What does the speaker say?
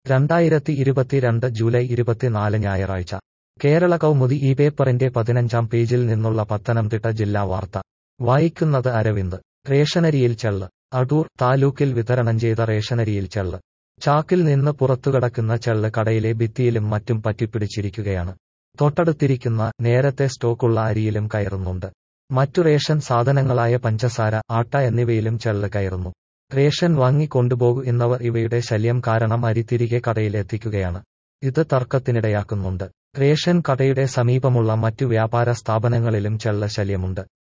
രണ്ടായിരത്തി ഇരുപത്തിരണ്ട് ജൂലൈ ഇരുപത്തിനാല് ഞായറാഴ്ച കേരള കൗമുദി ഈ പേപ്പറിന്റെ പതിനഞ്ചാം പേജിൽ നിന്നുള്ള പത്തനംതിട്ട ജില്ലാ വാർത്ത വായിക്കുന്നത് അരവിന്ദ് റേഷനരിയിൽ ചെള്ള് അടൂർ താലൂക്കിൽ വിതരണം ചെയ്ത റേഷനരിയിൽ ചെള്ള് ചാക്കിൽ നിന്ന് പുറത്തുകടക്കുന്ന ചെള്ള് കടയിലെ ഭിത്തിയിലും മറ്റും പറ്റിപ്പിടിച്ചിരിക്കുകയാണ് തൊട്ടടുത്തിരിക്കുന്ന നേരത്തെ സ്റ്റോക്കുള്ള അരിയിലും കയറുന്നുണ്ട് മറ്റു റേഷൻ സാധനങ്ങളായ പഞ്ചസാര ആട്ട എന്നിവയിലും ചെള്ള് കയറുന്നു റേഷൻ വാങ്ങി കൊണ്ടുപോകൂ എന്നവർ ഇവയുടെ ശല്യം കാരണം അരി തിരികെ കടയിലെത്തിക്കുകയാണ് ഇത് തർക്കത്തിനിടയാക്കുന്നുണ്ട് റേഷൻ കടയുടെ സമീപമുള്ള മറ്റു വ്യാപാര സ്ഥാപനങ്ങളിലും ചെള്ള ശല്യമുണ്ട്